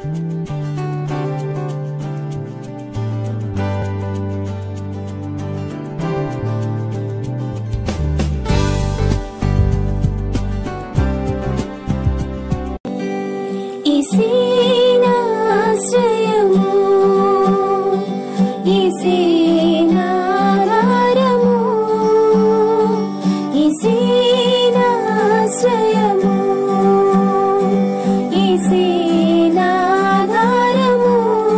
ఈసేనాశ్రయము ఈసేనాధారము ఈసేనాశ్రయము ఈసేనాధారము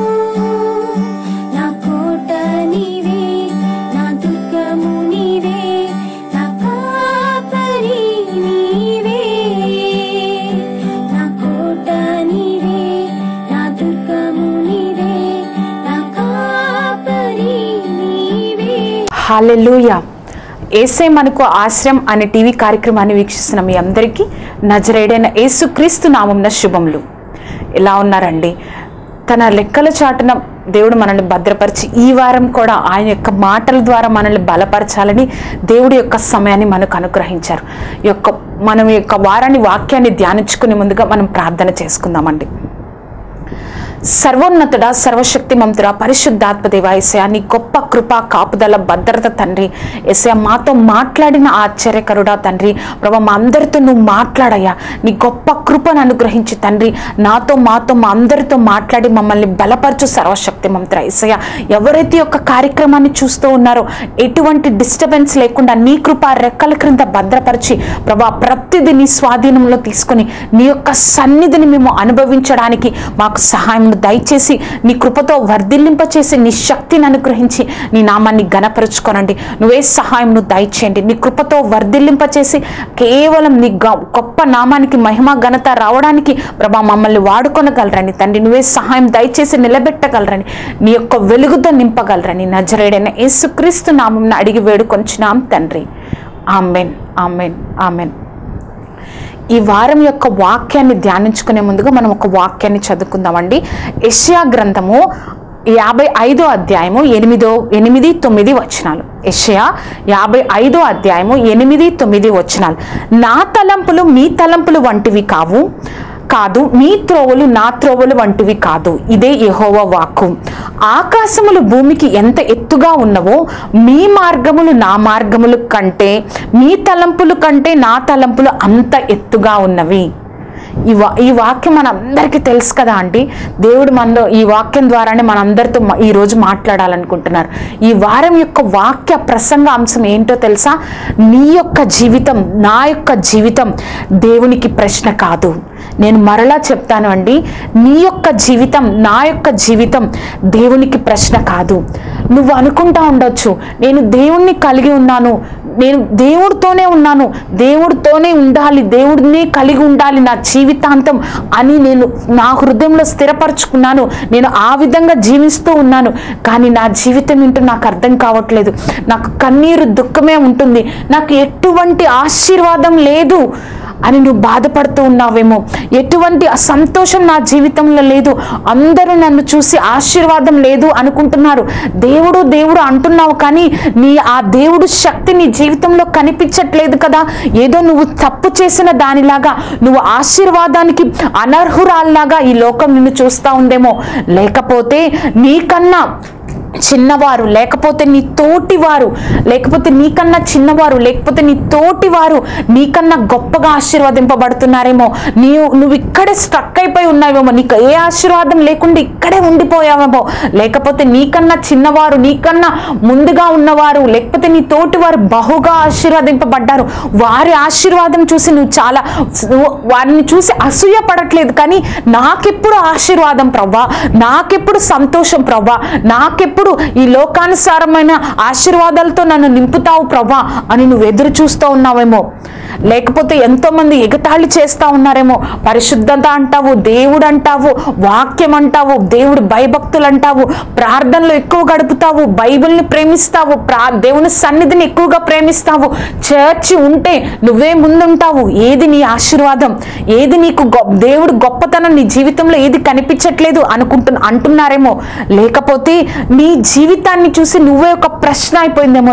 నా కోట నీవే నా దుర్గము నీవే నా కాపరి నీవే నా కోట నీవే నా దుర్గము నీవే నా కాపరి నీవే హాలెలూయా ఏసే మనకు ఆశ్రయం అనే టీవీ కార్యక్రమాన్ని వీక్షిస్తున్న మీ అందరికీ నజరేడైన యేసుక్రీస్తు నామంన శుభములు ఎలా ఉన్నారండి తన లెక్కల చాటున దేవుడు మనల్ని భద్రపరిచి ఈ వారం కూడా ఆయన యొక్క మాటల ద్వారా మనల్ని బలపరచాలని దేవుడి యొక్క సమయాన్ని మనకు అనుగ్రహించారు ఈ యొక్క మనం ఈ యొక్క వారాన్ని వాక్యాన్ని ధ్యానించుకునే ముందుగా మనం ప్రార్థన చేసుకుందామండి సర్వోన్నతుడ సర్వశక్తి మంతుడ పరిశుద్ధాత్మ దేవ ఎసయా నీ గొప్ప కృప కాపుదల భద్రత తండ్రి ఎసయా మాతో మాట్లాడిన ఆశ్చర్యకరుడా తండ్రి ప్రభా మా అందరితో నువ్వు మాట్లాడయ్యా నీ గొప్ప కృపను అనుగ్రహించి తండ్రి నాతో మాతో మా అందరితో మాట్లాడి మమ్మల్ని బలపరచు సర్వశక్తి మంత్ర ఎసయా ఎవరైతే యొక్క కార్యక్రమాన్ని చూస్తూ ఉన్నారో ఎటువంటి డిస్టర్బెన్స్ లేకుండా నీ కృప రెక్కల క్రింద భద్రపరిచి ప్రభా ప్రతిదీ నీ స్వాధీనంలో తీసుకొని నీ యొక్క సన్నిధిని మేము అనుభవించడానికి మాకు సహాయం దయచేసి నీ కృపతో వర్ధిల్లింపచేసి నీ శక్తిని అనుగ్రహించి నీ నామాన్ని గణపరుచుకోనండి నువ్వే సహాయం దయచేయండి నీ కృపతో వర్ధిల్లింపచేసి కేవలం నీ గ- గొప్ప నామానికి మహిమ ఘనత రావడానికి ప్రభా మమ్మల్ని వాడుకొనగలరని తండ్రి నువ్వే సహాయం దయచేసి నిలబెట్టగలరని నీ యొక్క వెలుగుతో నింపగలరని నజరేడైన యేసుక్రీస్తు నామం అడిగి వేడుకొంచున్నాం తండ్రి ఆమెన్ ఆమెన్ ఆమెన్ ఈ వారం యొక్క వాక్యాన్ని ధ్యానించుకునే ముందుగా మనం ఒక వాక్యాన్ని చదువుకుందామండి యెషయా గ్రంథము యాభై ఐదో అధ్యాయము ఎనిమిదో ఎనిమిది తొమ్మిది వచనాలు యెషయా యాభై ఐదో అధ్యాయము ఎనిమిది తొమ్మిది వచనాలు నా తలంపులు మీ తలంపులు వంటివి కావు కాదు మీ త్రోవలు నా త్రోవలు వంటివి కాదు ఇదే యెహోవా వాక్కు ఆకాశములు భూమికి ఎంత ఎత్తుగా ఉన్నవో మీ మార్గములు నా మార్గములు కంటే మీ తలంపులు కంటే నా తలంపులు అంత ఎత్తుగా ఉన్నవి ఈ వా ఈ వాక్యం మన అందరికీ తెలుసు కదా అండి దేవుడు మనలో ఈ వాక్యం ద్వారానే మనందరితో మ- ఈ రోజు మాట్లాడాలనుకుంటున్నారు ఈ వారం యొక్క వాక్య ప్రసంగ అంశం ఏంటో తెలుసా నీ యొక్క జీవితం నా యొక్క జీవితం దేవునికి ప్రశ్న కాదు నేను మరలా చెప్తాను అండి నీ యొక్క జీవితం నా యొక్క జీవితం దేవునికి ప్రశ్న కాదు నువ్వు అనుకుంటా ఉండొచ్చు నేను దేవుణ్ణి కలిగి ఉన్నాను నేను దేవుడితోనే ఉన్నాను దేవుడితోనే ఉండాలి దేవుడినే కలిగి ఉండాలి నా జీవితాంతం అని నేను నా హృదయంలో స్థిరపరచుకున్నాను నేను ఆ విధంగా జీవిస్తూ ఉన్నాను కానీ నా జీవితం ఏంటో నాకు అర్థం కావట్లేదు నాకు కన్నీరు దుఃఖమే ఉంటుంది నాకు ఎటువంటి ఆశీర్వాదం లేదు అని నువ్వు బాధపడుతూ ఉన్నావేమో ఎటువంటి ఆ సంతోషం నా జీవితంలో లేదు అందరూ నన్ను చూసి ఆశీర్వాదం లేదు అనుకుంటున్నారు దేవుడు దేవుడు అంటున్నావు కానీ నీ ఆ దేవుడు శక్తి నీ జీవితంలో కనిపించట్లేదు కదా ఏదో నువ్వు తప్పు చేసిన దానిలాగా నువ్వు ఆశీర్వాదానికి అనర్హురాల్లాగా ఈ లోకం నిన్ను చూస్తూ ఉందేమో లేకపోతే నీకన్నా చిన్నవారు లేకపోతే నీ తోటివారు లేకపోతే నీకన్నా చిన్నవారు లేకపోతే నీ తోటివారు నీకన్నా గొప్పగా ఆశీర్వదింపబడుతున్నారేమో నీవు నువ్వు ఇక్కడే స్ట్రక్ అయిపోయి ఉన్నావేమో నీకు ఏ ఆశీర్వాదం లేకుండా ఇక్కడే ఉండిపోయావేమో లేకపోతే నీకన్నా చిన్నవారు నీకన్నా ముందుగా ఉన్నవారు లేకపోతే నీ తోటివారు బహుగా ఆశీర్వదింపబడ్డారు వారి ఆశీర్వాదం చూసి నువ్వు చాలా నువ్వు వారిని చూసి అసూయ పడట్లేదు కానీ నాకెప్పుడు ఆశీర్వాదం ప్రవ్వా నాకెప్పుడు సంతోషం ప్రవ్వా నాకెప్పుడు ఈ లోకానుసారమైన ఆశీర్వాదాలతో నన్ను నింపుతావు ప్రవ్వా అని నువ్వు ఎదురు చూస్తూ ఉన్నావేమో లేకపోతే ఎంతో మంది ఎగతాళి చేస్తా ఉన్నారేమో పరిశుద్ధత అంటావు దేవుడు అంటావు వాక్యం అంటావు దేవుడు భయభక్తులు అంటావు ప్రార్థనలు ఎక్కువ గడుపుతావు బైబిల్ని ప్రేమిస్తావు ప్రా దేవుని సన్నిధిని ఎక్కువగా ప్రేమిస్తావు చర్చి ఉంటే నువ్వే ముందుంటావు ఏది నీ ఆశీర్వాదం ఏది నీకు గొ- దేవుడు గొప్పతనం నీ జీవితంలో ఏది కనిపించట్లేదు అనుకుంటు అంటున్నారేమో లేకపోతే నీ జీవితాన్ని చూసి నువ్వే ఒక ప్రశ్న అయిపోయిందేమో నీకు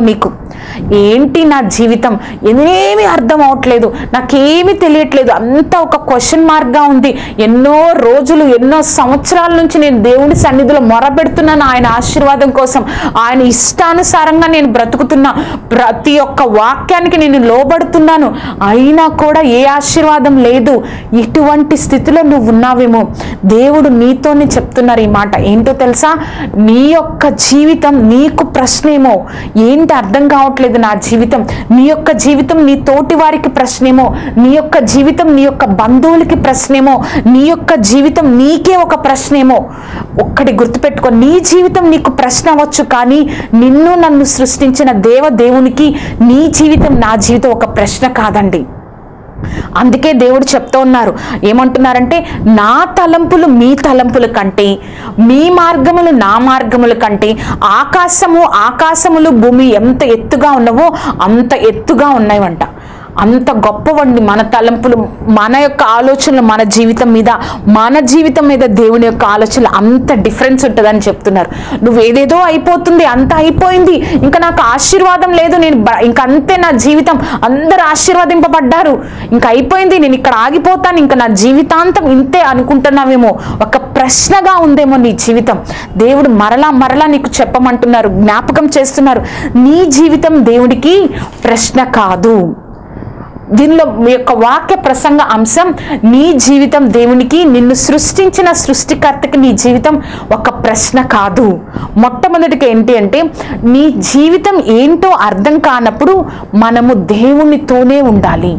ఏంటి నా జీవితం ఏమీ అర్థం అవట్లేదు నాకేమీ తెలియట్లేదు అంతా ఒక క్వశ్చన్ మార్క్గా ఉంది ఎన్నో రోజులు ఎన్నో సంవత్సరాల నుంచి నేను దేవుని సన్నిధిలో మొరపెడుతున్నాను ఆయన ఆశీర్వాదం కోసం ఆయన ఇష్టానుసారంగా నేను బ్రతుకుతున్నా ప్రతి ఒక్క వాక్యానికి నేను లోబడుతున్నాను అయినా కూడా ఏ ఆశీర్వాదం లేదు ఇటువంటి స్థితిలో నువ్వు ఉన్నావేమో దేవుడు నీతోనే చెప్తున్నారు ఈ మాట ఏంటో తెలుసా నీ యొక్క జీవితం నీకు ప్రశ్నేమో ఏంటి అర్థం కావట్లేదు నా జీవితం నీ యొక్క జీవితం నీ తోటి వారికి ప్రశ్నేమో నీ యొక్క జీవితం నీ యొక్క బంధువులకి ప్రశ్నేమో నీ యొక్క జీవితం నీకే ఒక ప్రశ్నేమో ఒక్కటి గుర్తుపెట్టుకో నీ జీవితం నీకు ప్రశ్న అవ్వచ్చు కానీ నిన్ను నన్ను సృష్టించిన దేవ దేవునికి నీ జీవితం నా జీవితం ఒక ప్రశ్న కాదండి అందుకే దేవుడు చెప్తూ ఉన్నారు ఏమంటున్నారంటే నా తలంపులు మీ తలంపుల కంటే మీ మార్గములు నా మార్గముల కంటే ఆకాశము ఆకాశములు భూమి ఎంత ఎత్తుగా ఉన్నవో అంత ఎత్తుగా ఉన్నాయంట అంత గొప్పవండి మన తలంపులు మన యొక్క ఆలోచనలు మన జీవితం మీద మన జీవితం మీద దేవుని యొక్క ఆలోచనలు అంత డిఫరెన్స్ ఉంటుందని చెప్తున్నారు నువ్వు ఏదేదో అయిపోతుంది అంత అయిపోయింది ఇంకా నాకు ఆశీర్వాదం లేదు నేను బ- ఇంక అంతే నా జీవితం అందరు ఆశీర్వదింపబడ్డారు ఇంకా అయిపోయింది నేను ఇక్కడ ఆగిపోతాను ఇంకా నా జీవితాంతం ఇంతే అనుకుంటున్నావేమో ఒక ప్రశ్నగా ఉందేమో నీ జీవితం దేవుడు మరలా మరలా నీకు చెప్పమంటున్నారు జ్ఞాపకం చేస్తున్నారు నీ జీవితం దేవుడికి ప్రశ్న కాదు దీనిలో మీ యొక్క వాక్య ప్రసంగ అంశం నీ జీవితం దేవునికి నిన్ను సృష్టించిన సృష్టికర్తకి నీ జీవితం ఒక ప్రశ్న కాదు మొట్టమొదటిగా ఏంటి అంటే నీ జీవితం ఏంటో అర్థం కానప్పుడు మనము దేవునితోనే ఉండాలి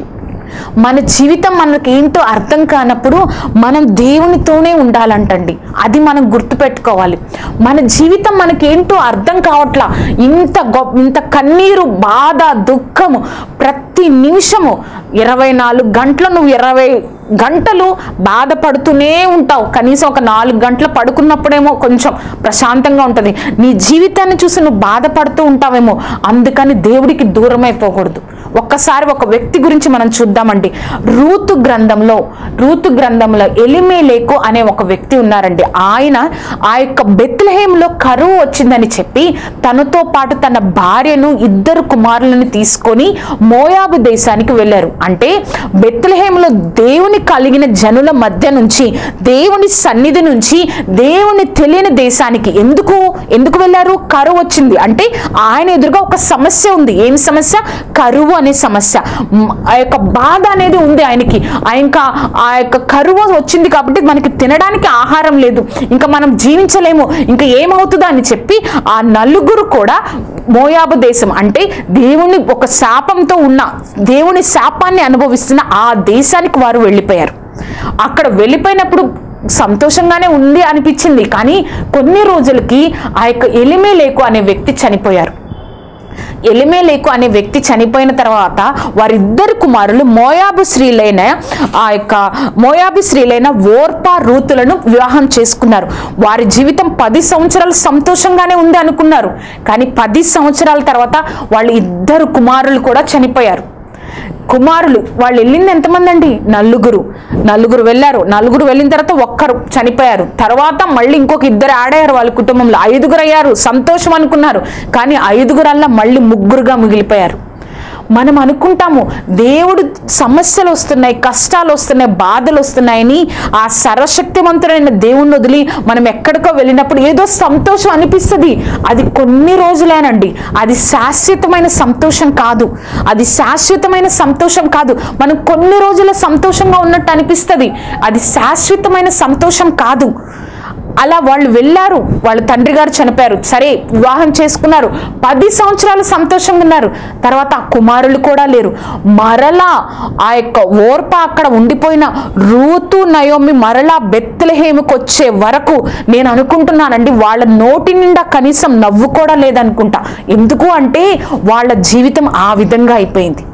మన జీవితం మనకి ఏంటో అర్థం కానప్పుడు మనం దేవునితోనే ఉండాలంటండి అది మనం గుర్తుపెట్టుకోవాలి మన జీవితం మనకేంటో అర్థం కావట్లా ఇంత గొప్ప ఇంత కన్నీరు బాధ దుఃఖము ప్రతి నిమిషము ఇరవై నాలుగు గంటలు నువ్వు ఇరవై గంటలు బాధపడుతూనే ఉంటావు కనీసం ఒక నాలుగు గంటలు పడుకున్నప్పుడేమో కొంచెం ప్రశాంతంగా ఉంటుంది నీ జీవితాన్ని చూసి నువ్వు బాధపడుతూ ఉంటావేమో అందుకని దేవుడికి దూరం అయిపోకూడదు ఒక్కసారి ఒక వ్యక్తి గురించి మనం చూద్దామండి రూతు గ్రంథంలో రూతు గ్రంథంలో ఎలిమేలేకు అనే ఒక వ్యక్తి ఉన్నారండి ఆయన ఆ యొక్క బెత్లహేంలో కరువు వచ్చిందని చెప్పి తనతో పాటు తన భార్యను ఇద్దరు కుమారులను తీసుకొని మోయాబు దేశానికి వెళ్ళారు అంటే బెత్లహేంలో దేవుని కలిగిన జనుల మధ్య నుంచి దేవుని సన్నిధి నుంచి దేవుని తెలియని దేశానికి ఎందుకు ఎందుకు వెళ్ళారు కరువు వచ్చింది అంటే ఆయన ఎదురుగా ఒక సమస్య ఉంది ఏం సమస్య కరువు అనే సమస్య మ్, ఆ యొక్క బాధ అనేది ఉంది ఆయనకి ఆ ఇంకా ఆ యొక్క కరువు వచ్చింది కాబట్టి మనకి తినడానికి ఆహారం లేదు ఇంకా మనం జీవించలేము ఇంకా ఏమవుతుందో అని చెప్పి ఆ నలుగురు కూడా మోయాబు దేశం అంటే దేవుని ఒక శాపంతో ఉన్న దేవుని శాపాన్ని అనుభవిస్తున్న ఆ దేశానికి వారు వెళ్ళిపోయారు అక్కడ వెళ్ళిపోయినప్పుడు సంతోషంగానే ఉంది అనిపించింది కానీ కొన్ని రోజులకి ఆ యొక్క ఎలిమేలేకు అనే వ్యక్తి చనిపోయారు ఎలిమేలేకు అనే వ్యక్తి చనిపోయిన తర్వాత వారిద్దరు కుమారులు మోయాబు స్త్రీలైన ఆ యొక్క మోయాబు స్త్రీలైన ఓర్పా రూతులను వివాహం చేసుకున్నారు వారి జీవితం పది సంవత్సరాలు సంతోషంగానే ఉంది అనుకున్నారు కానీ పది సంవత్సరాల తర్వాత వాళ్ళ ఇద్దరు కుమారులు కూడా చనిపోయారు కుమారులు వాళ్ళు వెళ్ళింది ఎంతమంది అండి నలుగురు నలుగురు వెళ్ళారు నలుగురు వెళ్ళిన తర్వాత ఒక్కరు చనిపోయారు తర్వాత మళ్ళీ ఇంకొక ఇద్దరు ఆడారు వాళ్ళ కుటుంబంలో ఐదుగురు అయ్యారు సంతోషం అనుకున్నారు కానీ ఐదుగురల్లా మళ్ళీ ముగ్గురుగా మిగిలిపోయారు మనం అనుకుంటాము దేవుడు సమస్యలు వస్తున్నాయి కష్టాలు వస్తున్నాయి బాధలు వస్తున్నాయని ఆ సర్వశక్తివంతుడైన దేవుణ్ణి వదిలి మనం ఎక్కడికో వెళ్ళినప్పుడు ఏదో సంతోషం అనిపిస్తుంది అది కొన్ని రోజులేనండి అది శాశ్వతమైన సంతోషం కాదు అది శాశ్వతమైన సంతోషం కాదు మనం కొన్ని రోజుల సంతోషంగా ఉన్నట్టు అనిపిస్తుంది అది శాశ్వతమైన సంతోషం కాదు అలా వాళ్ళు వెళ్ళారు వాళ్ళ తండ్రి గారు చనిపోయారు సరే వివాహం చేసుకున్నారు పది సంవత్సరాలు సంతోషంగా ఉన్నారు తర్వాత ఆ కుమారులు కూడా లేరు మరలా ఆ యొక్క ఓర్ప అక్కడ ఉండిపోయిన రూతు నయోమి మరలా బెత్తలహేమికి వచ్చే వరకు నేను అనుకుంటున్నానండి వాళ్ళ నోటి నిండా కనీసం నవ్వు కూడా లేదనుకుంటా ఎందుకు అంటే వాళ్ళ జీవితం ఆ విధంగా అయిపోయింది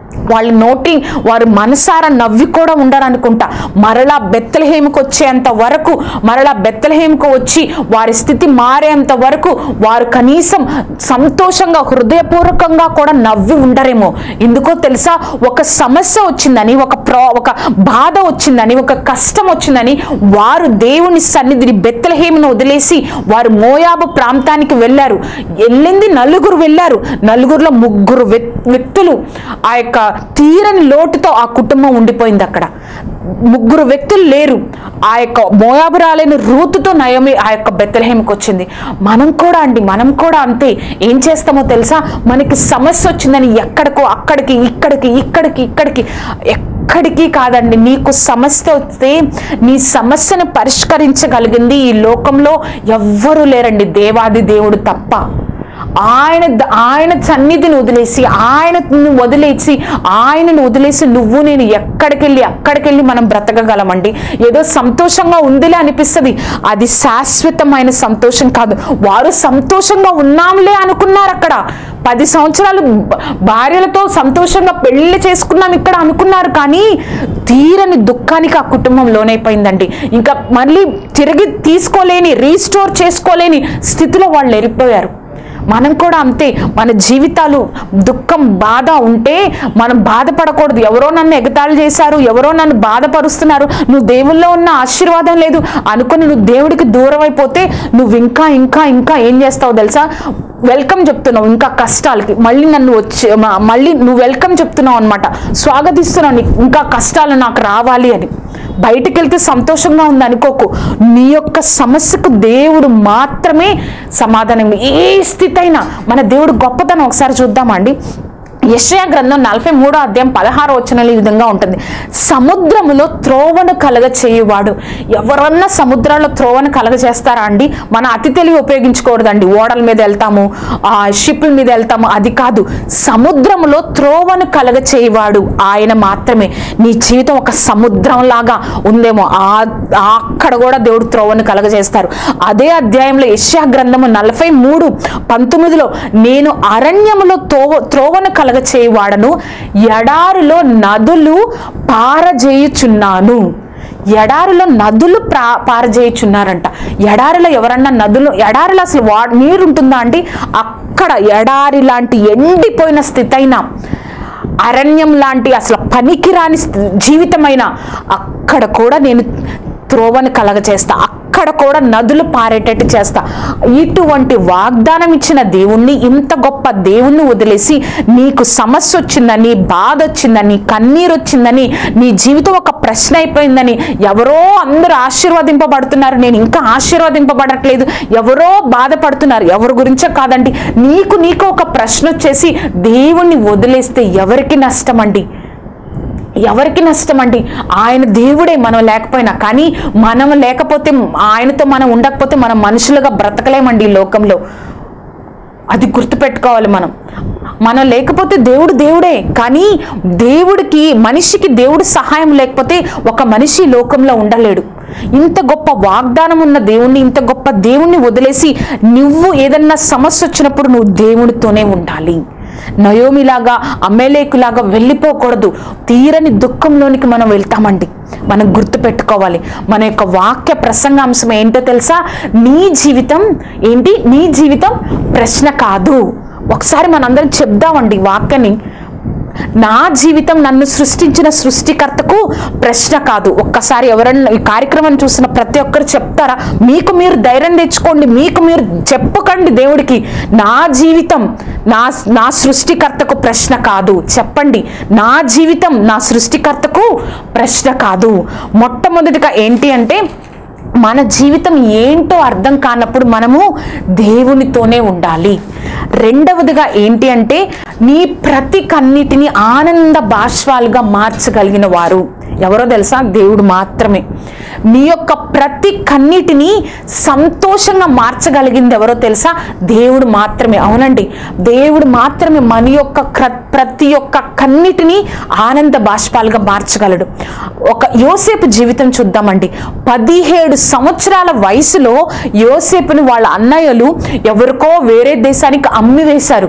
వాళ్ళ నోటి వారు మనసారా నవ్వి కూడా ఉండరనుకుంటా మరలా బెత్తలహేముకు వచ్చేంత వరకు మరలా బెత్తలహేముకు వచ్చి వారి స్థితి మారేంత వరకు వారు కనీసం సంతోషంగా హృదయపూర్వకంగా కూడా నవ్వి ఉండరేమో ఎందుకో తెలుసా ఒక సమస్య వచ్చిందని ఒక ప్రా ఒక బాధ వచ్చిందని ఒక కష్టం వచ్చిందని వారు దేవుని సన్నిధిని బెత్తలహేమును వదిలేసి వారు మోయాబు ప్రాంతానికి వెళ్ళారు వెళ్ళింది నలుగురు వెళ్ళారు నలుగురులో ముగ్గురు వ్యక్- వ్యక్తులు ఆ యొక్క తీరని లోటుతో ఆ కుటుంబం ఉండిపోయింది అక్కడ ముగ్గురు వ్యక్తులు లేరు ఆ యొక్క మోయాబురాలైన రూతుతో నయమి ఆ యొక్క బెత్తలహేమికి వచ్చింది మనం కూడా అండి మనం కూడా అంతే ఏం చేస్తామో తెలుసా మనకి సమస్య వచ్చిందని ఎక్కడికో అక్కడికి ఇక్కడికి ఇక్కడికి ఇక్కడికి ఎక్కడికి కాదండి నీకు సమస్య వస్తే నీ సమస్యను పరిష్కరించగలిగింది ఈ లోకంలో ఎవ్వరూ లేరండి దేవాది దేవుడు తప్ప ఆయన ఆయన సన్నిధిని వదిలేసి ఆయనను వదిలేసి ఆయనను వదిలేసి నువ్వు నేను ఎక్కడికి వెళ్ళి అక్కడికి వెళ్ళి మనం బ్రతకగలమండి ఏదో సంతోషంగా ఉందిలే అనిపిస్తుంది అది శాశ్వతమైన సంతోషం కాదు వారు సంతోషంగా ఉన్నాంలే అనుకున్నారు అక్కడ పది సంవత్సరాలు భ- భార్యలతో సంతోషంగా పెళ్లి చేసుకున్నాం ఇక్కడ అనుకున్నారు కానీ తీరని దుఃఖానికి ఆ కుటుంబం లోనైపోయిందండి ఇంకా మళ్ళీ తిరిగి తీసుకోలేని రీస్టోర్ చేసుకోలేని స్థితిలో వాళ్ళు వెళ్ళిపోయారు మనం కూడా అంతే మన జీవితాలు దుఃఖం బాధ ఉంటే మనం బాధపడకూడదు ఎవరో నన్ను ఎగతాళి చేశారు ఎవరో నన్ను బాధపరుస్తున్నారు నువ్వు దేవుల్లో ఉన్న ఆశీర్వాదం లేదు అనుకుని నువ్వు దేవుడికి దూరం అయిపోతే నువ్వు ఇంకా ఇంకా ఇంకా ఏం చేస్తావు తెలుసా వెల్కమ్ చెప్తున్నావు ఇంకా కష్టాలకి మళ్ళీ నన్ను వచ్చి మ- మళ్ళీ నువ్వు వెల్కమ్ చెప్తున్నావు అనమాట స్వాగతిస్తున్నావు నీకు ఇంకా కష్టాలు నాకు రావాలి అని బయటికి వెళ్తే సంతోషంగా ఉంది అనుకోకు నీ యొక్క సమస్యకు దేవుడు మాత్రమే సమాధానం ఏ స్థితి అయినా మన దేవుడు గొప్పతనం ఒకసారి చూద్దామా అండి యెషయా గ్రంథం నలభై మూడో అధ్యాయం పదహారో వచనాలు ఈ విధంగా ఉంటుంది సముద్రములో త్రోవను కలగ చేయువాడు ఎవరన్నా సముద్రాల్లో త్రోవను కలగ చేస్తారా అండి మన అతి తెలివి ఉపయోగించకూడదండి ఓడల మీద వెళ్తాము ఆ షిప్ల మీద వెళ్తాము అది కాదు సముద్రములో త్రోవను కలగ చేయువాడు ఆయన మాత్రమే నీ జీవితం ఒక సముద్రం లాగా ఉందేమో ఆ ఆ అక్కడ కూడా దేవుడు త్రోవను కలగజేస్తారు అదే అధ్యాయంలో యెషయా గ్రంథము నలభై మూడు పంతొమ్మిదిలో నేను అరణ్యములో త్రోవ త్రోవను కలగ చేయవాడను ఎడారిలో నదులు పారజేయుచున్నాను ఎడారిలో నదులు ప్రా పారజేయుచున్నారంట ఎడారిలో ఎవరన్నా నదులు ఎడారిలో అసలు వా నీరు ఉంటుందా అండి అక్కడ ఎడారి లాంటి ఎండిపోయిన స్థితి అయినా అరణ్యం లాంటి అసలు పనికిరాని స్థి- జీవితమైన అక్కడ కూడా నేను త్రోవను కలగచేస్తా అక్కడ కూడా నదులు పారేటట్టు చేస్తా ఇటువంటి వాగ్దానం ఇచ్చిన దేవుణ్ణి ఇంత గొప్ప దేవుణ్ణి వదిలేసి నీకు సమస్య వచ్చిందని బాధ వచ్చిందని కన్నీరు వచ్చిందని నీ జీవితం ఒక ప్రశ్న అయిపోయిందని ఎవరో అందరూ ఆశీర్వదింపబడుతున్నారు నేను ఇంకా ఆశీర్వదింపబడట్లేదు ఎవరో బాధపడుతున్నారు ఎవరి గురించో కాదండి నీకు నీకు ఒక ప్రశ్న వచ్చేసి దేవుణ్ణి వదిలేస్తే ఎవరికి నష్టం అండి ఎవరికి నష్టం అండి ఆయన దేవుడే మనం లేకపోయినా కానీ మనం లేకపోతే ఆయనతో మనం ఉండకపోతే మనం మనుషులుగా బ్రతకలేమండి ఈ లోకంలో అది గుర్తుపెట్టుకోవాలి మనం మనం లేకపోతే దేవుడు దేవుడే కానీ దేవుడికి మనిషికి దేవుడు సహాయం లేకపోతే ఒక మనిషి ఈ లోకంలో ఉండలేడు ఇంత గొప్ప వాగ్దానం ఉన్న దేవుణ్ణి ఇంత గొప్ప దేవుణ్ణి వదిలేసి నువ్వు ఏదన్నా సమస్య వచ్చినప్పుడు నువ్వు దేవుడితోనే ఉండాలి నయోమిలాగా అమ్మేలేకులాగా వెళ్ళిపోకూడదు తీరని దుఃఖంలోనికి మనం వెళ్తామండి మనం గుర్తుపెట్టుకోవాలి మన యొక్క వాక్య ప్రసంగాంశం ఏంటో తెలుసా నీ జీవితం ఏంటి నీ జీవితం ప్రశ్న కాదు ఒకసారి మనందరం చెప్దామండి ఈ వాక్యాన్ని నా జీవితం నన్ను సృష్టించిన సృష్టికర్తకు ప్రశ్న కాదు ఒక్కసారి ఎవరన్నా ఈ కార్యక్రమం చూసిన ప్రతి ఒక్కరు చెప్తారా మీకు మీరు ధైర్యం తెచ్చుకోండి మీకు మీరు చెప్పకండి దేవుడికి నా జీవితం నా నా సృష్టికర్తకు ప్రశ్న కాదు చెప్పండి నా జీవితం నా సృష్టికర్తకు ప్రశ్న కాదు మొట్టమొదటిగా ఏంటి అంటే మన జీవితం ఏంటో అర్థం కానప్పుడు మనము దేవునితోనే ఉండాలి రెండవదిగా ఏంటి అంటే నీ ప్రతి కన్నిటిని ఆనంద బాష్పాలుగా మార్చగలిగిన వారు ఎవరో తెలుసా దేవుడు మాత్రమే నీ యొక్క ప్రతి కన్నిటిని సంతోషంగా మార్చగలిగింది ఎవరో తెలుసా దేవుడు మాత్రమే అవునండి దేవుడు మాత్రమే మన యొక్క క్ర- ప్రతి ఒక్క కన్నిటిని ఆనంద బాష్పాలుగా మార్చగలడు ఒక యోసేపు జీవితం చూద్దామండి పదిహేడు సంవత్సరాల వయసులో యోసేపుని వాళ్ళ అన్నయ్యలు ఎవరికో వేరే దేశానికి అమ్మి వేశారు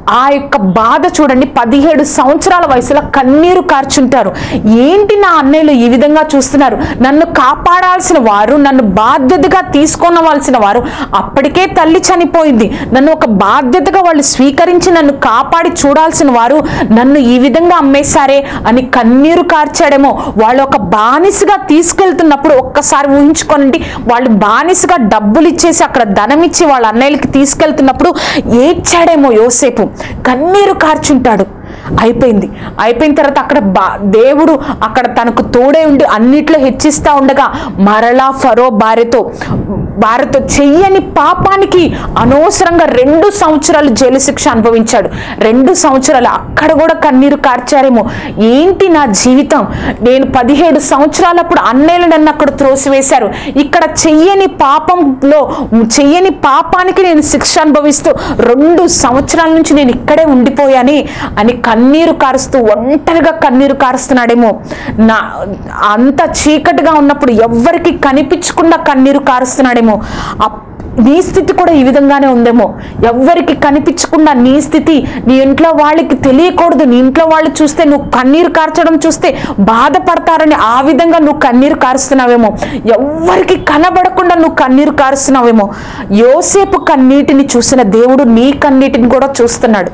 ఆ యొక్క బాధ చూడండి పదిహేడు సంవత్సరాల వయసులో కన్నీరు కార్చుంటారు ఏంటి నా అన్నయ్యలు ఈ విధంగా చూస్తున్నారు నన్ను కాపాడాల్సిన వారు నన్ను బాధ్యతగా తీసుకొనవలసిన వారు అప్పటికే తల్లి చనిపోయింది నన్ను ఒక బాధ్యతగా వాళ్ళు స్వీకరించి నన్ను కాపాడి చూడాల్సిన వారు నన్ను ఈ విధంగా అమ్మేశారే అని కన్నీరు కార్చాడేమో వాళ్ళు ఒక బానిసగా తీసుకెళ్తున్నప్పుడు ఒక్కసారి ఊహించుకోనండి వాళ్ళు బానిసగా డబ్బులు ఇచ్చేసి అక్కడ ధనం ఇచ్చి వాళ్ళ అన్నయ్యలకి తీసుకెళ్తున్నప్పుడు ఏడ్చాడేమో యోసేపు కన్నీరు కార్చుంటాడు అయిపోయింది అయిపోయిన తర్వాత అక్కడ బా దేవుడు అక్కడ తనకు తోడే ఉండి అన్నిట్లో హెచ్చిస్తా ఉండగా మరలా ఫరో భార్యతో భార్యతో చెయ్యని పాపానికి అనవసరంగా రెండు సంవత్సరాలు జైలు శిక్ష అనుభవించాడు రెండు సంవత్సరాలు అక్కడ కూడా కన్నీరు కార్చారేమో ఏంటి నా జీవితం నేను పదిహేడు సంవత్సరాలప్పుడు అన్నయ్యలు నన్ను అక్కడ త్రోసివేశారు ఇక్కడ చెయ్యని పాపంలో చెయ్యని పాపానికి నేను శిక్ష అనుభవిస్తూ రెండు సంవత్సరాల నుంచి నేను ఇక్కడే ఉండిపోయాని అని కన్నీరు కారుస్తూ ఒంటరిగా కన్నీరు కారుస్తున్నాడేమో నా అంత చీకటిగా ఉన్నప్పుడు ఎవ్వరికి కనిపించకుండా కన్నీరు కారుస్తున్నాడేమో అప్- నీ స్థితి కూడా ఈ విధంగానే ఉందేమో ఎవ్వరికి కనిపించకుండా నీ స్థితి నీ ఇంట్లో వాళ్ళకి తెలియకూడదు నీ ఇంట్లో వాళ్ళు చూస్తే నువ్వు కన్నీరు కార్చడం చూస్తే బాధపడతారని ఆ విధంగా నువ్వు కన్నీరు కారుస్తున్నావేమో ఎవ్వరికి కనబడకుండా నువ్వు కన్నీరు కారుస్తున్నావేమో యోసేపు కన్నీటిని చూసిన దేవుడు నీ కన్నీటిని కూడా చూస్తున్నాడు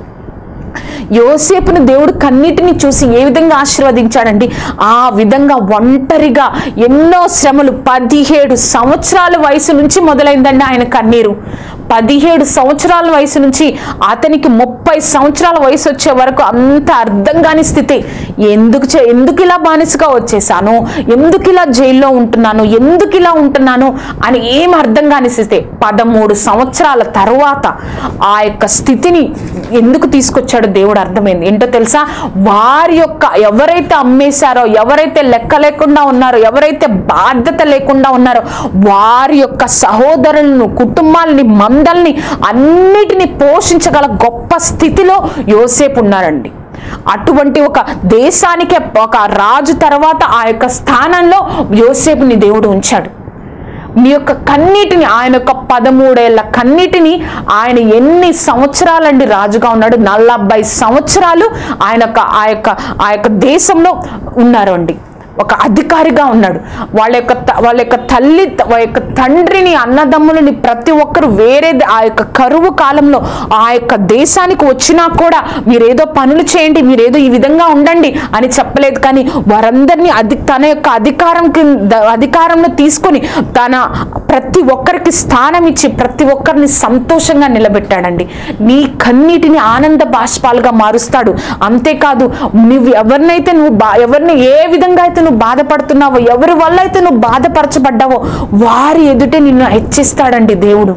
యోసేపును దేవుడు కన్నీటిని చూసి ఏ విధంగా ఆశీర్వదించాడండి ఆ విధంగా ఒంటరిగా ఎన్నో శ్రమలు పదిహేడు సంవత్సరాల వయసు నుంచి మొదలైందండి ఆయన కన్నీరు పదిహేడు సంవత్సరాల వయసు నుంచి అతనికి ముప్పై సంవత్సరాల వయసు వచ్చే వరకు అంత అర్థం కాని స్థితి ఎందుకు చే- ఎందుకు ఇలా బానిసగా వచ్చేసాను ఎందుకు ఇలా జైల్లో ఉంటున్నాను ఎందుకు ఇలా ఉంటున్నాను అని ఏం అర్థం కాని స్థితి పదమూడు సంవత్సరాల తర్వాత ఆ యొక్క స్థితిని ఎందుకు తీసుకొచ్చాడో దేవుడు అర్థమైంది ఏంటో తెలుసా వారి యొక్క ఎవరైతే అమ్మేశారో ఎవరైతే లెక్క లేకుండా ఉన్నారో ఎవరైతే బాధ్యత లేకుండా ఉన్నారో వారి యొక్క సహోదరులను కుటుంబాలని మందల్ని అన్నిటిని పోషించగల గొప్ప స్థితిలో యోసేపు ఉన్నారండి అటువంటి ఒక దేశానికే ఒక రాజు తర్వాత ఆ యొక్క స్థానంలో యోసేపుని దేవుడు ఉంచాడు నీ యొక్క కన్నీటిని ఆయన యొక్క పదమూడేళ్ల కన్నీటిని ఆయన ఎన్ని సంవత్సరాలండి రాజుగా ఉన్నాడు నలభై సంవత్సరాలు ఆయన యొక్క ఆ యొక్క ఆ యొక్క దేశంలో ఉన్నారు అండి ఒక అధికారిగా ఉన్నాడు వాళ్ళ యొక్క త- వాళ్ళ యొక్క తల్లి వాళ్ళ యొక్క తండ్రిని అన్నదమ్ములని ప్రతి ఒక్కరు వేరే ద- ఆ యొక్క కరువు కాలంలో ఆ యొక్క దేశానికి వచ్చినా కూడా మీరేదో పనులు చేయండి మీరేదో ఈ విధంగా ఉండండి అని చెప్పలేదు కానీ వారందరినీ అధి తన యొక్క అధికారం కింద అధికారంలో తీసుకొని తన ప్రతి ఒక్కరికి స్థానం ఇచ్చి ప్రతి ఒక్కరిని సంతోషంగా నిలబెట్టాడండి నీ కన్నీటిని ఆనంద బాష్పాలుగా మారుస్తాడు అంతేకాదు నువ్వు ఎవరినైతే నువ్వు బా ఎవరిని ఏ విధంగా అయితే నువ్వు బాధపడుతున్నావో ఎవరి వల్ల అయితే నువ్వు బాధపరచబడ్డావో వారి ఎదుటే నిన్ను హెచ్చిస్తాడండి దేవుడు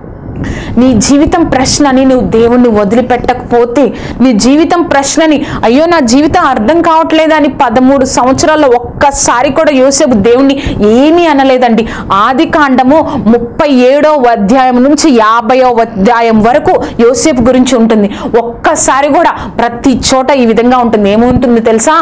నీ జీవితం ప్రశ్నని నువ్వు దేవుణ్ణి వదిలిపెట్టకపోతే నీ జీవితం ప్రశ్నని అయ్యో నా జీవితం అర్థం కావట్లేదని పదమూడు సంవత్సరాల్లో ఒక్కసారి కూడా యోసేపు దేవుణ్ణి ఏమీ అనలేదండి ఆది కాండము ముప్పై ఏడో అధ్యాయం నుంచి యాభైో అధ్యాయం వరకు యోసేపు గురించి ఉంటుంది ఒక్కసారి కూడా ప్రతి చోట ఈ విధంగా ఉంటుంది ఏముంటుంది తెలుసా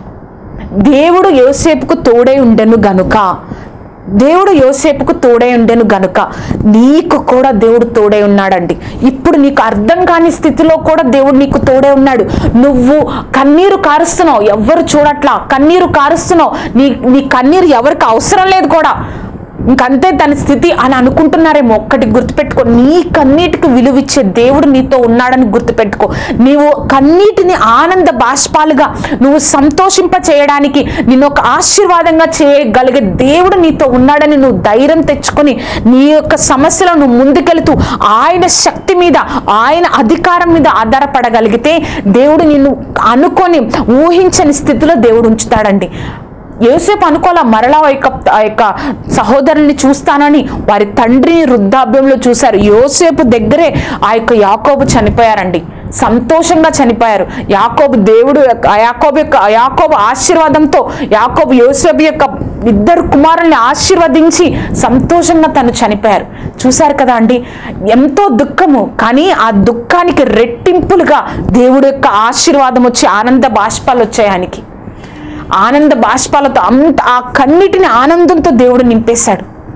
దేవుడు యోసేపుకు తోడై ఉండెను గనుక దేవుడు యోసేపుకు తోడై ఉండెను గనుక నీకు కూడా దేవుడు తోడై ఉన్నాడండి ఇప్పుడు నీకు అర్థం కాని స్థితిలో కూడా దేవుడు నీకు తోడై ఉన్నాడు నువ్వు కన్నీరు కారుస్తున్నావు ఎవ్వరు చూడట్లా కన్నీరు కారుస్తున్నావు నీ నీ కన్నీరు ఎవరికి అవసరం లేదు కూడా ఇంకంతే తన స్థితి అని అనుకుంటున్నారేమో ఒక్కటి గుర్తుపెట్టుకో నీ కన్నీటికి విలువిచ్చే దేవుడు నీతో ఉన్నాడని గుర్తుపెట్టుకో నీవు కన్నీటిని ఆనంద బాష్పాలుగా నువ్వు సంతోషింప చేయడానికి నిన్ను ఒక ఆశీర్వాదంగా చేయగలిగే దేవుడు నీతో ఉన్నాడని నువ్వు ధైర్యం తెచ్చుకొని నీ యొక్క సమస్యలను నువ్వు ముందుకెళ్తూ ఆయన శక్తి మీద ఆయన అధికారం మీద ఆధారపడగలిగితే దేవుడు నిన్ను అనుకొని ఊహించని స్థితిలో దేవుడు ఉంచుతాడండి యోసేపు అనుకోవాలా మరలా ఆ యొక్క ఆ యొక్క సహోదరుల్ని చూస్తానని వారి తండ్రిని వృద్ధాప్యంలో చూశారు యోసేపు దగ్గరే ఆ యొక్క యాకోబు చనిపోయారండి సంతోషంగా చనిపోయారు యాకోబు దేవుడు యొక్క- ఆ యాకోబు యొక్క ఆ యాకోబు ఆశీర్వాదంతో యాకోబు యోసేపు యొక్క ఇద్దరు కుమారుల్ని ఆశీర్వదించి సంతోషంగా తను చనిపోయారు చూశారు కదా అండి ఎంతో దుఃఖము కానీ ఆ దుఃఖానికి రెట్టింపులుగా దేవుడు యొక్క ఆశీర్వాదం వచ్చి ఆనంద బాష్పాలు వచ్చాయి ఆయనకి ఆనంద బాష్పాలతో అంత ఆ కన్నిటిని ఆనందంతో దేవుడు నింపేశాడు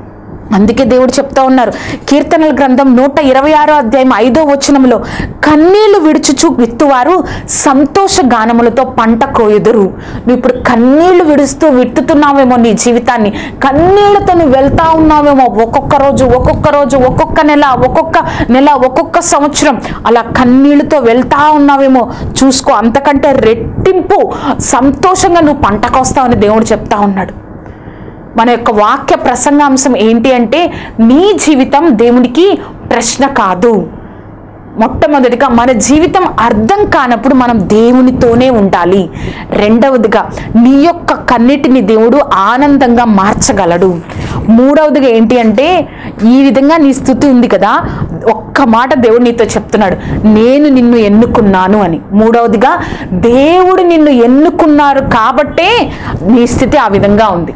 అందుకే దేవుడు చెప్తా ఉన్నారు కీర్తనల గ్రంథం నూట ఇరవై ఆరో అధ్యాయం ఐదో వచనంలో కన్నీళ్లు విడుచుచు విత్తువారు సంతోష గానములతో పంట కోయుదురు నువ్వు ఇప్పుడు కన్నీళ్లు విడుస్తూ విత్తుతున్నావేమో నీ జీవితాన్ని కన్నీళ్లతో నువ్వు వెళ్తా ఉన్నావేమో ఒక్కొక్క రోజు ఒక్కొక్క రోజు ఒక్కొక్క నెల ఒక్కొక్క నెల ఒక్కొక్క సంవత్సరం అలా కన్నీళ్లతో వెళ్తా ఉన్నావేమో చూసుకో అంతకంటే రెట్టింపు సంతోషంగా నువ్వు పంటకొస్తావని దేవుడు చెప్తా ఉన్నాడు మన యొక్క వాక్య ప్రసంగాంశం ఏంటి అంటే నీ జీవితం దేవునికి ప్రశ్న కాదు మొట్టమొదటిగా మన జీవితం అర్థం కానప్పుడు మనం దేవునితోనే ఉండాలి రెండవదిగా నీ యొక్క కన్నిటిని దేవుడు ఆనందంగా మార్చగలడు మూడవదిగా ఏంటి అంటే ఈ విధంగా నీ స్థుతి ఉంది కదా ఒక్క మాట దేవుడు నీతో చెప్తున్నాడు నేను నిన్ను ఎన్నుకున్నాను అని మూడవదిగా దేవుడు నిన్ను ఎన్నుకున్నారు కాబట్టే నీ స్థితి ఆ విధంగా ఉంది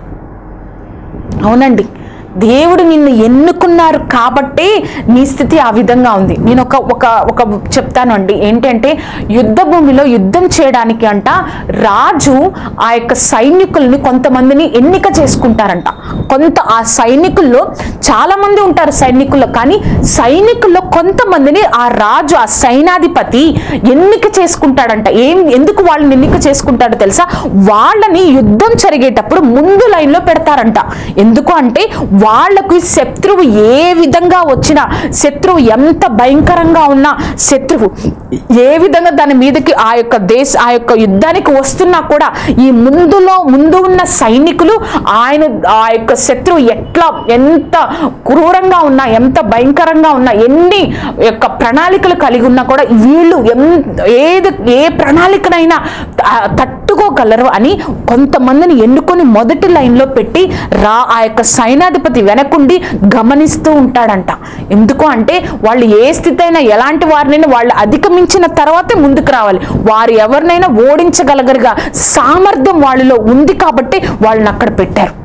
అవునండి దేవుడు నిన్ను ఎన్నుకున్నారు కాబట్టే నీ స్థితి ఆ విధంగా ఉంది నేను ఒక ఒక ఒక చెప్తాను అండి ఏంటంటే యుద్ధ భూమిలో యుద్ధం చేయడానికి అంట రాజు ఆ యొక్క సైనికుల్ని కొంతమందిని ఎన్నిక చేసుకుంటారంట కొంత ఆ సైనికుల్లో చాలా మంది ఉంటారు సైనికుల్లో కానీ సైనికుల్లో కొంతమందిని ఆ రాజు ఆ సైనాధిపతి ఎన్నిక చేసుకుంటాడంట ఏం ఎందుకు వాళ్ళని ఎన్నిక చేసుకుంటాడో తెలుసా వాళ్ళని యుద్ధం జరిగేటప్పుడు ముందు లైన్లో పెడతారంట ఎందుకు అంటే వాళ్ళకు శత్రువు ఏ విధంగా వచ్చినా శత్రువు ఎంత భయంకరంగా ఉన్నా శత్రువు ఏ విధంగా దాని మీదకి ఆ యొక్క దేశ ఆ యొక్క యుద్ధానికి వస్తున్నా కూడా ఈ ముందులో ముందు ఉన్న సైనికులు ఆయన ఆ యొక్క శత్రువు ఎట్లా ఎంత క్రూరంగా ఉన్నా ఎంత భయంకరంగా ఉన్నా ఎన్ని యొక్క ప్రణాళికలు కలిగి ఉన్నా కూడా వీళ్ళు ఎంత ఏది ఏ ప్రణాళికనైనా త- తట్టుకోగలరు అని కొంతమందిని ఎన్నుకొని మొదటి లైన్లో పెట్టి రా ఆ యొక్క సైనాధిపతి వెనకుండి గమనిస్తూ ఉంటాడంట ఎందుకు అంటే వాళ్ళు ఏ స్థితి అయినా ఎలాంటి వారినైనా వాళ్ళు అధిగమించిన తర్వాతే ముందుకు రావాలి వారు ఎవరినైనా ఓడించగలగరుగా సామర్థ్యం వాళ్ళలో ఉంది కాబట్టి వాళ్ళని అక్కడ పెట్టారు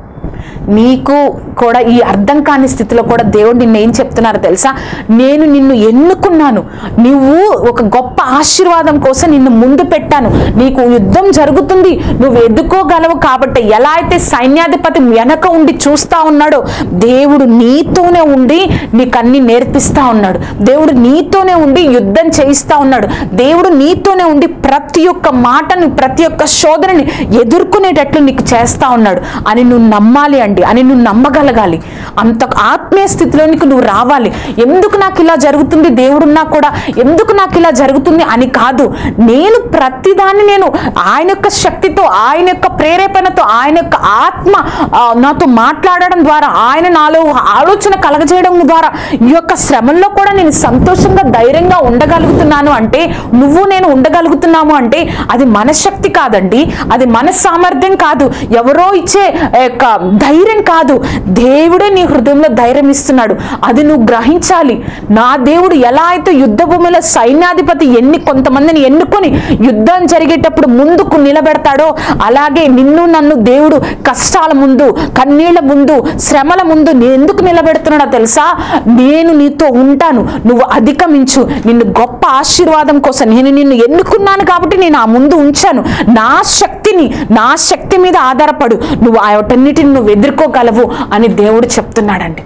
నీకు కూడా ఈ అర్థం కాని స్థితిలో కూడా దేవుడు నిన్ను ఏం చెప్తున్నారు తెలుసా నేను నిన్ను ఎన్నుకున్నాను నువ్వు ఒక గొప్ప ఆశీర్వాదం కోసం నిన్ను ముందు పెట్టాను నీకు యుద్ధం జరుగుతుంది నువ్వు ఎదుకోగలవు కాబట్టి ఎలా అయితే సైన్యాధిపతి వెనక ఉండి చూస్తా ఉన్నాడో దేవుడు నీతోనే ఉండి నీకు అన్ని నేర్పిస్తా ఉన్నాడు దేవుడు నీతోనే ఉండి యుద్ధం చేయిస్తా ఉన్నాడు దేవుడు నీతోనే ఉండి ప్రతి ఒక్క మాటను ప్రతి ఒక్క శోధనని ఎదుర్కొనేటట్లు నీకు చేస్తా ఉన్నాడు అని నువ్వు నమ్మాలి అండి అని నువ్వు నమ్మగలగాలి అంత ఆత్మీయ స్థితిలోనికి నువ్వు రావాలి ఎందుకు నాకు ఇలా జరుగుతుంది దేవుడున్నా కూడా ఎందుకు నాకు ఇలా జరుగుతుంది అని కాదు నేను ప్రతిదాన్ని నేను ఆయన యొక్క శక్తితో ఆయన యొక్క ప్రేరేపణతో ఆయన యొక్క ఆత్మ ఆ, నాతో మాట్లాడడం ద్వారా ఆయన నాలో ఆలోచన కలగజేయడం ద్వారా ఈ యొక్క శ్రమల్లో కూడా నేను సంతోషంగా ధైర్యంగా ఉండగలుగుతున్నాను అంటే నువ్వు నేను ఉండగలుగుతున్నాము అంటే అది మన శక్తి కాదండి అది మన సామర్థ్యం కాదు ఎవరో ఇచ్చే ఆ, యొక్క ధైర్యం కాదు దేవుడే నీ హృదయంలో ధైర్యం ఇస్తున్నాడు అది నువ్వు గ్రహించాలి నా దేవుడు ఎలా అయితే యుద్ధ భూమిలో సైన్యాధిపతి ఎన్ని కొంతమందిని ఎన్నుకొని యుద్ధం జరిగేటప్పుడు ముందుకు నిలబెడతాడో అలాగే నిన్ను నన్ను దేవుడు కష్టాల ముందు కన్నీళ్ల ముందు శ్రమల ముందు నీ ఎందుకు నిలబెడుతున్నాడో తెలుసా నేను నీతో ఉంటాను నువ్వు అధిగమించు నిన్ను గొప్ప ఆశీర్వాదం కోసం నేను నిన్ను ఎన్నుకున్నాను కాబట్టి నేను ఆ ముందు ఉంచాను నా శక్తిని నా శక్తి మీద ఆధారపడు నువ్వు ఆ వాటన్నిటిని నువ్వు ఎదుర్కోగలవు అని దేవుడు చెప్తున్నాడండి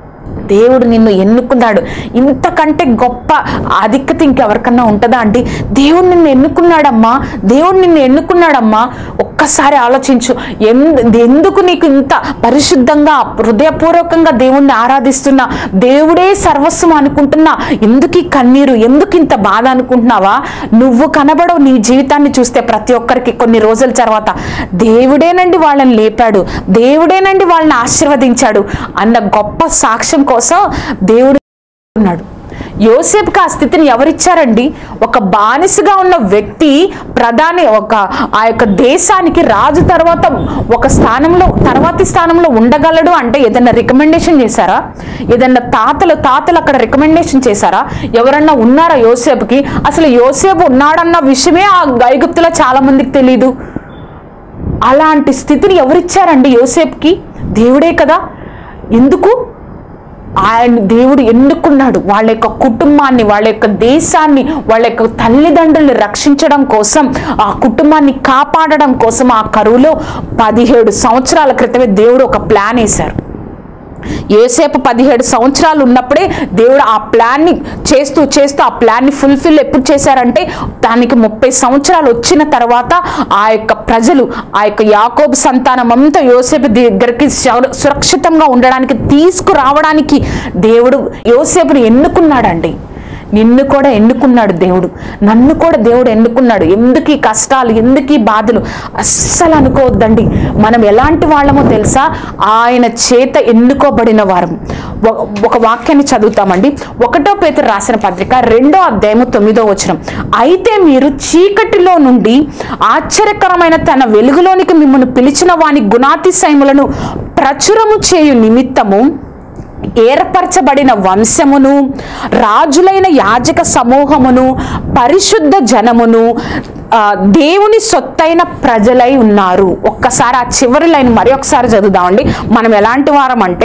దేవుడు నిన్ను ఎన్నుకున్నాడు ఇంతకంటే గొప్ప ఆధిక్యత ఇంకెవరికన్నా ఉంటుందా అండి దేవుడు నిన్ను ఎన్నుకున్నాడమ్మా దేవుడు నిన్ను ఎన్నుకున్నాడమ్మా ఒక్కసారి ఆలోచించు ఎందు ఎందుకు నీకు ఇంత పరిశుద్ధంగా హృదయపూర్వకంగా దేవుణ్ణి ఆరాధిస్తున్నా దేవుడే సర్వస్వం అనుకుంటున్నా ఎందుకు ఈ కన్నీరు ఎందుకు ఇంత బాధ అనుకుంటున్నావా నువ్వు కనబడవు నీ జీవితాన్ని చూస్తే ప్రతి ఒక్కరికి కొన్ని రోజుల తర్వాత దేవుడేనండి వాళ్ళని లేపాడు దేవుడేనండి వాళ్ళని ఆశీర్వదించాడు అన్న గొప్ప సాక్ష్యం కోసం దేవుడు ఉన్నాడు యోసేపుకి ఆ స్థితిని ఎవరిచ్చారండి ఒక బానిసగా ఉన్న వ్యక్తి ప్రధాని ఒక ఆ యొక్క దేశానికి రాజు తర్వాత ఒక స్థానంలో తర్వాతి స్థానంలో ఉండగలడు అంటే ఏదైనా రికమెండేషన్ చేశారా ఏదైనా తాతలు తాతలు అక్కడ రికమెండేషన్ చేశారా ఎవరన్నా ఉన్నారా యోసేపుకి అసలు యోసేపు ఉన్నాడన్న విషయమే ఆ ఐగుప్తులో చాలా మందికి తెలియదు అలాంటి స్థితిని ఎవరిచ్చారండి యోసేపుకి దేవుడే కదా ఎందుకు ఆయన దేవుడు ఎన్నుకున్నాడు వాళ్ళ యొక్క కుటుంబాన్ని వాళ్ళ యొక్క దేశాన్ని వాళ్ళ యొక్క తల్లిదండ్రుల్ని రక్షించడం కోసం ఆ కుటుంబాన్ని కాపాడడం కోసం ఆ కరువులో పదిహేడు సంవత్సరాల క్రితమే దేవుడు ఒక ప్లాన్ వేశారు యోసేపు పదిహేడు సంవత్సరాలు ఉన్నప్పుడే దేవుడు ఆ ప్లాన్ని చేస్తూ చేస్తూ ఆ ప్లాన్ని ఫుల్ఫిల్ ఎప్పుడు చేశారంటే దానికి ముప్పై సంవత్సరాలు వచ్చిన తర్వాత ఆ యొక్క ప్రజలు ఆ యొక్క యాకోబు సంతానం అంతా యోసేపు దగ్గరికి సుర- సురక్షితంగా ఉండడానికి తీసుకురావడానికి దేవుడు యోసేపుని ఎన్నుకున్నాడండి నిన్ను కూడా ఎన్నుకున్నాడు దేవుడు నన్ను కూడా దేవుడు ఎన్నుకున్నాడు ఎందుకు ఈ కష్టాలు ఎందుకు ఈ బాధలు అస్సలు అనుకోవద్దండి మనం ఎలాంటి వాళ్ళమో తెలుసా ఆయన చేత ఎన్నుకోబడిన వారం ఒక- ఒక వాక్యాన్ని చదువుతామండి ఒకటో పేతురు రాసిన పత్రిక రెండో అధ్యాయము తొమ్మిదో వచనం అయితే మీరు చీకటిలో నుండి ఆశ్చర్యకరమైన తన వెలుగులోనికి మిమ్మల్ని పిలిచిన వాని గుణాతిశయములను ప్రచురము చేయు నిమిత్తము ఏర్పరచబడిన వంశమును రాజులైన యాజక సమూహమును పరిశుద్ధ జనమును ఆ, దేవుని సొత్తైన ప్రజలై ఉన్నారు ఒక్కసారి ఆ చివరి లైన్ మరి ఒకసారి చదువుదామండి మనం ఎలాంటి వారం అంటే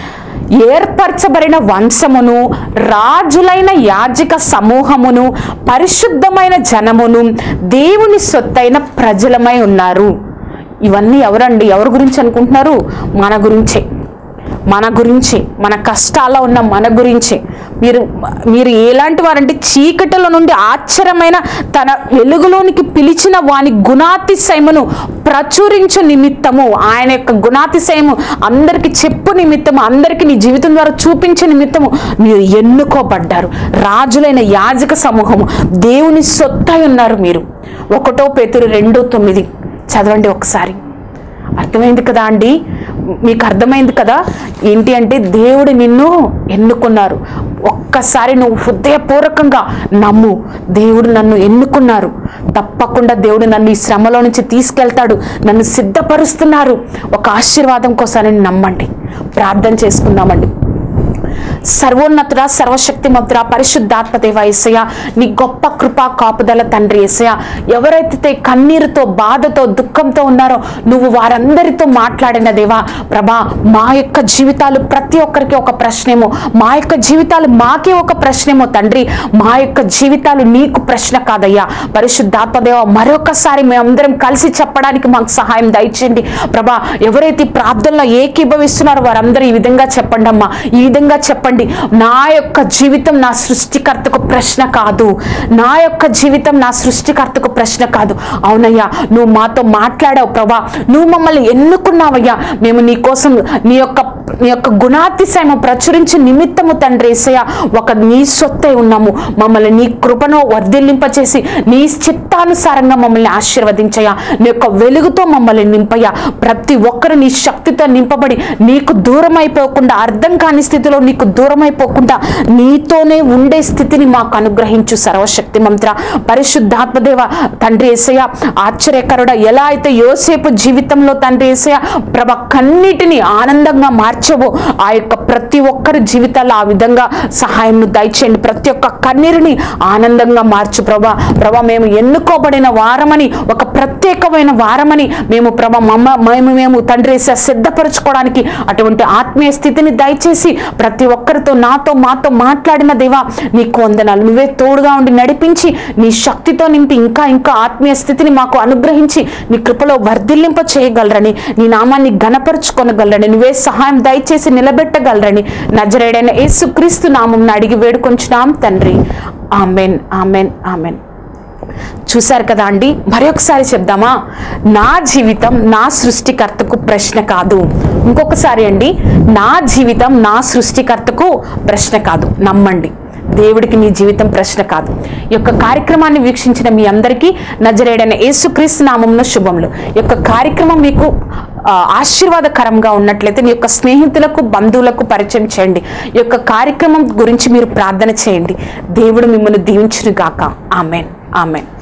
ఏర్పరచబడిన వంశమును రాజులైన యాజక సమూహమును పరిశుద్ధమైన జనమును దేవుని సొత్తైన ప్రజలమై ఉన్నారు ఇవన్నీ ఎవరండి ఎవరి గురించి అనుకుంటున్నారు మన గురించే మన గురించి మన కష్టాల్లో ఉన్న మన గురించి మీరు మీరు ఎలాంటి వారంటే చీకటిలో నుండి ఆశ్చర్యమైన తన వెలుగులోనికి పిలిచిన వాని గుణాతిశయమును ప్రచురించు నిమిత్తము ఆయన యొక్క గుణాతిశయము అందరికి చెప్పు నిమిత్తము అందరికి నీ జీవితం ద్వారా చూపించే నిమిత్తము మీరు ఎన్నుకోబడ్డారు రాజులైన యాజక సమూహము దేవుని సొత్తై ఉన్నారు మీరు ఒకటో పేతురు రెండు తొమ్మిది చదవండి ఒకసారి అర్థమైంది కదా అండి మీకు అర్థమైంది కదా ఏంటి అంటే దేవుడు నిన్ను ఎన్నుకున్నారు ఒక్కసారి నువ్వు హృదయపూర్వకంగా నమ్ము దేవుడు నన్ను ఎన్నుకున్నారు తప్పకుండా దేవుడు నన్ను ఈ శ్రమలో నుంచి తీసుకెళ్తాడు నన్ను సిద్ధపరుస్తున్నారు ఒక ఆశీర్వాదం కోసాన్ని నమ్మండి ప్రార్థన చేసుకుందామండి సర్వోన్నతుడ సర్వశక్తిమంతుడ పరిశుద్ధాత్మ దేవ ఏసయ్య నీ గొప్ప కృపా కాపుదల తండ్రి ఏసయ్య ఎవరైతే కన్నీరుతో బాధతో దుఃఖంతో ఉన్నారో నువ్వు వారందరితో మాట్లాడిన దేవా ప్రభా మా యొక్క జీవితాలు ప్రతి ఒక్కరికి ఒక ప్రశ్నేమో మా యొక్క జీవితాలు మాకే ఒక ప్రశ్నేమో తండ్రి మా యొక్క జీవితాలు నీకు ప్రశ్న కాదయ్యా పరిశుద్ధాత్మ దేవ మరొకసారి మేమందరం కలిసి చెప్పడానికి మాకు సహాయం దయచేయండి ప్రభా ఎవరైతే ఈ ప్రార్థనలో ఏకీభవిస్తున్నారో వారందరూ ఈ విధంగా చెప్పండి అమ్మా ఈ విధంగా చెప్పండి నా యొక్క జీవితం నా సృష్టికర్తకు ప్రశ్న కాదు నా యొక్క జీవితం నా సృష్టికర్తకు ప్రశ్న కాదు అవునయ్యా నువ్వు మాతో మాట్లాడావు ప్రభా నువ్వు మమ్మల్ని ఎన్నుకున్నావయ్యా మేము నీ కోసం నీ యొక్క నీ యొక్క గుణాతిశయము ప్రచురించి నిమిత్తము తండ్రి ఏసయ్య ఒక నీ సొత్తే ఉన్నాము మమ్మల్ని నీ కృపను వర్ధిల్లింపచేసి నీ చిత్తానుసారంగా మమ్మల్ని ఆశీర్వదించయ్యా నీ యొక్క వెలుగుతో మమ్మల్ని నింపయ్యా ప్రతి ఒక్కరు నీ శక్తితో నింపబడి నీకు దూరం అయిపోకుండా అర్థం కాని స్థితిలో నీకు దూరం అయిపోకుండా నీతోనే ఉండే స్థితిని మాకు అనుగ్రహించు సర్వశక్తి మంత్ర పరిశుద్ధాత్మదేవ తండ్రి ఏసయ్య ఆశ్చర్యకరుడ ఎలా అయితే యోసేపు జీవితంలో తండ్రి ఏసయ్య ప్రభ కన్నిటిని ఆనందంగా మార్చవో ఆ యొక్క ప్రతి ఒక్కరి జీవితాల్లో ఆ విధంగా సహాయం దయచేయండి ప్రతి ఒక్క కన్నీరుని ఆనందంగా మార్చు ప్రభా ప్రభా మేము ఎన్నుకోబడిన వారమని ఒక ప్రత్యేకమైన వారమని మేము ప్రభ మమ్మ మేము మేము తండ్రి ఏసయ్య సిద్ధపరచుకోవడానికి అటువంటి ఆత్మీయ స్థితిని దయచేసి ప్రతి ఒక్కరితో నాతో మాతో మాట్లాడిన దేవా నీకు వందనాలు నువ్వే తోడుగా ఉండి నడిపించి నీ శక్తితో నింపి ఇంకా ఇంకా ఆత్మీయ స్థితిని మాకు అనుగ్రహించి నీ కృపలో వర్ధిల్లింప చేయగలరని నీ నామాన్ని గణపరుచుకొనగలరని నువ్వే సహాయం దయచేసి నిలబెట్టగలరని నజరేడైన యేసుక్రీస్తు నామం అడిగి వేడుకొంచున్నాం తండ్రి ఆమెన్ ఆమెన్ ఆమెన్ చూశారు కదా అండి మరొకసారి చెప్దామా నా జీవితం నా సృష్టికర్తకు ప్రశ్న కాదు ఇంకొకసారి అండి నా జీవితం నా సృష్టికర్తకు ప్రశ్న కాదు నమ్మండి దేవుడికి నీ జీవితం ప్రశ్న కాదు ఈ యొక్క కార్యక్రమాన్ని వీక్షించిన మీ అందరికీ నజరేడైన యేసుక్రీస్తు నామంలో శుభములు ఈ యొక్క కార్యక్రమం మీకు ఆ, ఆశీర్వాదకరంగా ఉన్నట్లయితే మీ యొక్క స్నేహితులకు బంధువులకు పరిచయం చేయండి ఈ యొక్క కార్యక్రమం గురించి మీరు ప్రార్థన చేయండి దేవుడు మిమ్మల్ని దీవించును గాక ఆమెన్ ఆమెన్